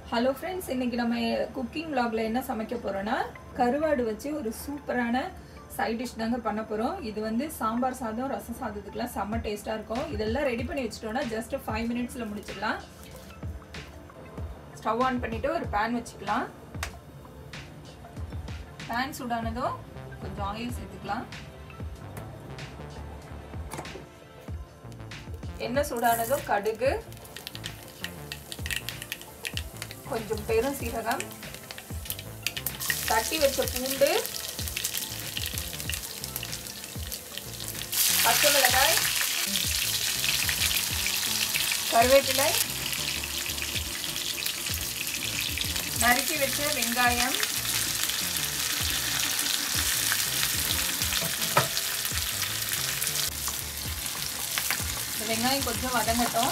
hello friends இன்னைக்கு நம்ம cooking vlogல என்ன சமைக்க போறோம்னா கருவாடு வச்சு ஒரு சூப்பரான சைட் டிஷ் தாங்க பண்ண போறோம் இது வந்து சாம்பார் சாதம் ரசம் சாதத்துக்குலாம் செம்ம டேஸ்டா இருக்கும் இதெல்லாம் ரெடி பண்ணி வச்சிட்டோம்னா ஜஸ்ட் ஃபைவ் மினிட்ஸ்ல முடிச்சிடலாம் ஸ்டவ் ஆன் பண்ணிட்டு ஒரு பேன் வச்சுக்கலாம் பேன் சூடானதும் கொஞ்சம் ஆயில் சேர்த்துக்கலாம் எண்ணெய் சூடானதும் கடுகு கொஞ்சம் பெரும் சீரகம் தட்டி வச்ச பூண்டு பச்சை மிளகாய் கருவேப்பிலை நறுக்கி வச்ச வெங்காயம் வெங்காயம் கொஞ்சம் வதங்கட்டும்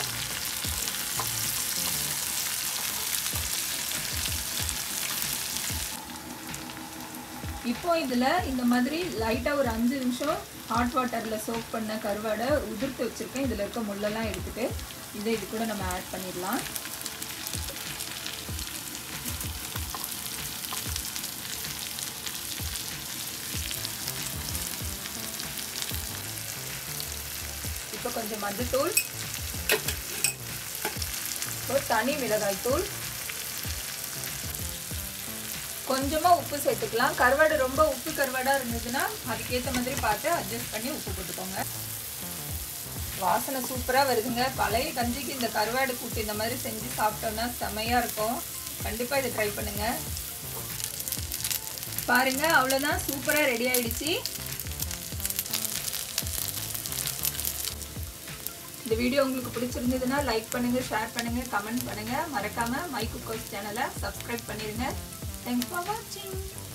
இப்போ இதில் இந்த மாதிரி லைட்டாக ஒரு அஞ்சு நிமிஷம் ஹாட் வாட்டரில் சோப் பண்ண கருவாடை உதிர்த்து வச்சுருக்கேன் இதில் இருக்க முள்ளெல்லாம் எடுத்துட்டு இதை இது கூட நம்ம ஆட் பண்ணிடலாம் இப்போ கொஞ்சம் மஞ்சத்தூள் ஒரு தனி மிளகாய் தூள் கொஞ்சமா உப்பு சேர்த்துக்கலாம் கருவாடு ரொம்ப உப்பு கருவாடா இருந்ததுன்னா அதுக்கேற்ற மாதிரி பார்த்து அட்ஜஸ்ட் பண்ணி உப்பு போட்டுக்கோங்க வாசனை சூப்பரா வருதுங்க பழைய கஞ்சிக்கு இந்த கருவாடு கூட்டு இந்த மாதிரி செஞ்சு சாப்பிட்டோம்னா செமையா இருக்கும் கண்டிப்பா இதை ட்ரை பண்ணுங்க பாருங்க அவ்வளோதான் சூப்பரா ரெடி ஆயிடுச்சு இந்த வீடியோ உங்களுக்கு பிடிச்சிருந்ததுன்னா லைக் பண்ணுங்க ஷேர் பண்ணுங்க கமெண்ட் பண்ணுங்க மறக்காம மை குக்கர்ஸ் சேனலை சப்ஸ்கிரைப் பண்ணிருங்க தேங்க்ஸ் ஃபார் வாட்சிங்